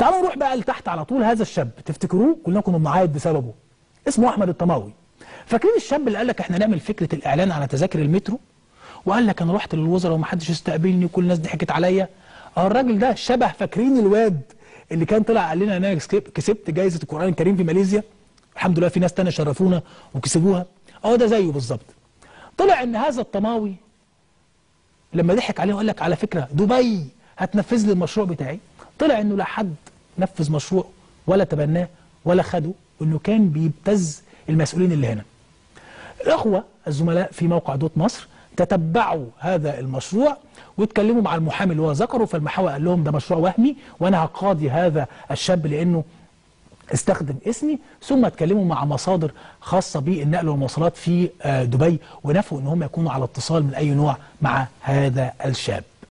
تعالوا نروح بقى لتحت على طول هذا الشاب تفتكروه كلنا كنا بنعيط بسببه اسمه احمد الطماوي فاكرين الشاب اللي قال لك احنا نعمل فكره الاعلان على تذاكر المترو وقال لك انا رحت للوزراء ومحدش استقبلني وكل الناس ضحكت عليا اه الراجل ده شبه فاكرين الواد اللي كان طلع قال لنا ان انا كسبت جائزه القران الكريم في ماليزيا الحمد لله في ناس تانية شرفونا وكسبوها اه ده زيه بالظبط طلع ان هذا الطماوي لما ضحك عليه وقال لك على فكره دبي هتنفذ لي المشروع بتاعي طلع انه لا حد نفذ مشروع ولا تبناه ولا خده وانه كان بيبتز المسؤولين اللي هنا الاخوه الزملاء في موقع دوت مصر تتبعوا هذا المشروع واتكلموا مع المحامي اللي هو ذكره فالمحامي قال لهم ده مشروع وهمي وانا هقاضي هذا الشاب لانه استخدم اسمي ثم اتكلموا مع مصادر خاصة بالنقل والمواصلات في دبي ونفوا ان هم يكونوا على اتصال من اي نوع مع هذا الشاب